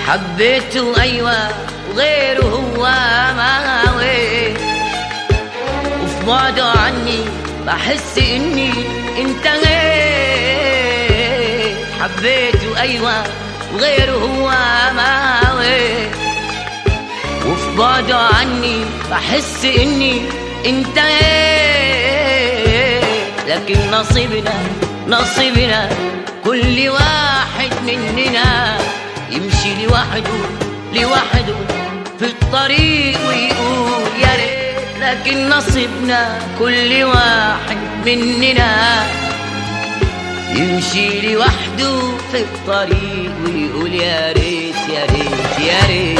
حبيته أيوة وغيره هو ما هوي وفي بعده عني بحس إني انتهيت حبيته أيوة وغيره هو ما هوي وفي بعده عني بحس إني انتهيت لكن نصيبنا نصيبنا كل واحد مننا يمشي لوحده لوحده في الطريق ويقول يا ريت لكن نصيبنا كل واحد مننا يمشي لوحده في الطريق ويقول يا ريت يا ريت يا ريت